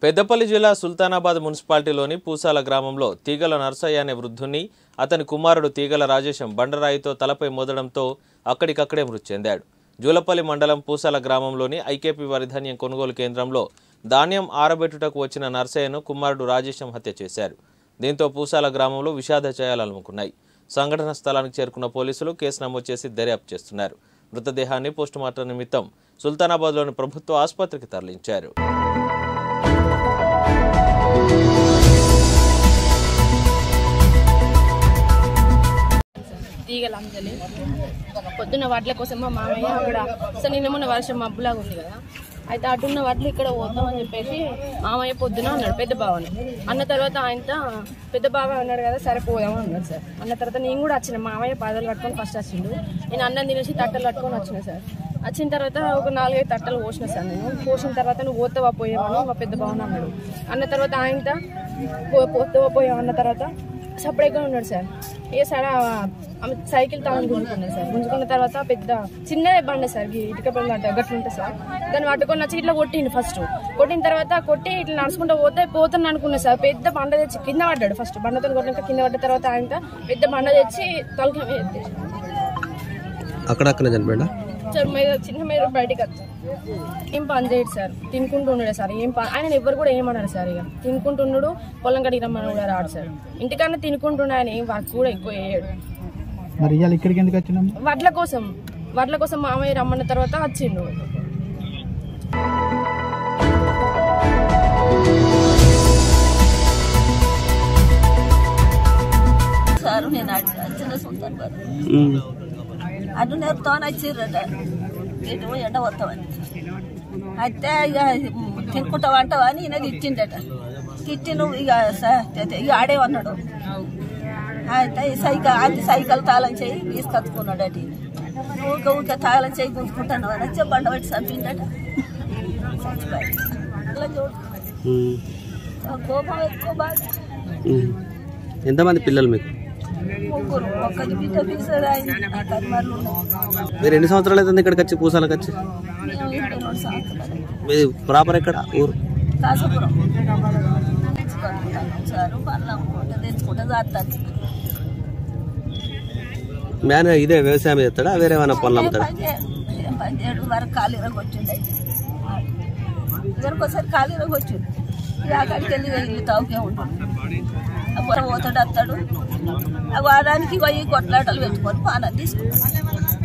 పెద్దపల్లి జిల్లా సుల్తానాబాద్ మున్సిపాలిటీలోని పూసాల గ్రామంలో తీగల నర్సయ్య అనే వృద్ధుణ్ణి అతని కుమారుడు తీగల రాజేశం బండరాయితో తలపై మోదడంతో అక్కడికక్కడే మృతి చెందాడు జూలపల్లి మండలం పూసాల గ్రామంలోని ఐకేపీ వరిధాన్యం కొనుగోలు కేంద్రంలో ధాన్యం ఆరబెట్టుటకు వచ్చిన నర్సయ్యను కుమారుడు రాజేశం హత్య చేశారు దీంతో పూసాల గ్రామంలో విషాద చేయాలనుకున్నాయి సంఘటన స్థలానికి చేరుకున్న పోలీసులు కేసు నమోదు చేసి దర్యాప్తు చేస్తున్నారు మృతదేహాన్ని పోస్టుమార్టం నిమిత్తం సుల్తానాబాద్లోని ప్రభుత్వ ఆసుపత్రికి తరలించారు తీగలు అంజలి పొద్దున్న వడ్ల కోసం మా మామయ్య అక్కడ అసలు నిన్న మొన్న వర్షం మబ్బులాగా ఉంది కదా అయితే అటున్న వడ్లు ఇక్కడ వద్దామని చెప్పేసి మామయ్య పొద్దున అన్నాడు పెద్ద బావని అన్న తర్వాత ఆయనతో పెద్ద బావ అన్నాడు కదా సరే పోదాం అన్నాడు సార్ అన్న తర్వాత నేను కూడా వచ్చిన మామయ్య పాదాలు పట్టుకొని ఫస్ట్ వచ్చిండు నేను అన్నం తినేసి తట్టలు పట్టుకొని వచ్చిన సార్ వచ్చిన తర్వాత ఒక నాలుగైదు తట్టలు పోసిన సార్ నేను పోసిన తర్వాత నువ్వు పోతావా పోయావని మా పెద్ద బావని అన్నాడు అన్న తర్వాత ఆయనతో పో- పోతావా పోయావా అన్న తర్వాత సపరేట్గా ఉన్నాడు సార్ ఏ సార్ ఆ- ఆమె సైకిల్ తాను గుంజుకున్నాడు సార్ గుంజుకున్న తర్వాత పెద్ద చిన్న బండ సార్ ఈ ఇటుక బండ అంటే గట్లు ఉంటుంది సార్ దాన్ని పట్టుకొని వచ్చి ఇట్లా కొట్టిండు ఫస్ట్ కొట్టిన తర్వాత కొట్టి ఇట్లా నడుచుకుంటూ పోతే పోతాను అనుకున్నా సార్ పెద్ద బండ తెచ్చి కింద పడ్డాడు ఫస్ట్ బండతో కొట్టినాక కింద పడ్డ తర్వాత ఆయన పెద్ద బండ తెచ్చి తలకి మీద ఎత్తేసాడు. అక్కడక్కడే చనిపోయాడా సార్ మీద చిన్న మీద బయటికి వచ్చారు ఏం పని చేయడు సార్ తినుకుంటూ ఉన్నాడు సార్ ఏం పని ఆయన ఎవ్వరు కూడా ఏమన్నారు సార్ ఇక తినుకుంటున్నాడు పొలం కడిగి రమ్మని కూడా రాడు సార్ ఇంటికన్నా తినుకుంటున్నా ఆయన ఏం వర్క్ కూడా ఎక్కువ చేయడు మరి ఇవాళ ఇక్కడికి ఎందుకు వచ్చినాం వడ్ల కోసం వడ్ల కోసం మామయ్య రమ్మన్న తర్వాత వచ్చిండు సారు నేను అడి- వచ్చిన సుందర్ బాబు అటు నేర్పుతామని వచ్చిర్రట ఇటు పోయి ఎండ వస్తామని అయితే ఇక తినుకుంటావు అంటావా అని ఈయన తిట్టిండట తిట్టి నువ్వు ఇక స- తె- ఇక ఆడేవన్నాడు అయితే ఈ సైకిల్ అది సైకిల్ తాళం చేయి తీసుకొచ్చుకున్నాడు అటు ఊరికే ఊరికే తాళం చేయి గుంజుకుంటాను అని వచ్చి బండ పెట్టి చంపిండట చచ్చిపోయాడు. ఇలా చూడు ఆ కోపం ఎక్కువ బాగా ఎంతమంది పిల్లలు మీకు ముగ్గురు ఒక్కది బిడ్డ పిలిచేది ఆయన కరిమర్లు ఉన్నాయి మీరు ఎన్ని సంవత్సరాలు అవుతుంది ఇక్కడికి వచ్చి పూసాలకు వచ్చి మేము ఇరవై రెండు సంవత్సరాలు మీది ప్రాపర్ ఎక్కడ ఊరు కాసపురం తెచ్చుకుంటాను సారు పనులు అమ్ముకుంటే తెచ్చుకుంటే జాతాను మ్యాన్ ఇదే వ్యవసాయం చేస్తాడా వేరే ఏమైనా పనులు అమ్ముతాడా పని చేయడు ఏం పని చేయడు వరకు ఖాళీ వచ్చిండే ఇవరకు ఒకసారి ఖాళీ వచ్చిండు ఇక అక్కడికి వెళ్ళి ఇల్లు తావుకే ఉంటుంది అప్పుడు పోతాడు వస్తాడు ఆ వారానికి పోయి కొట్లాటలు పెట్టుకొని పానాలు తీసుకుంటాడు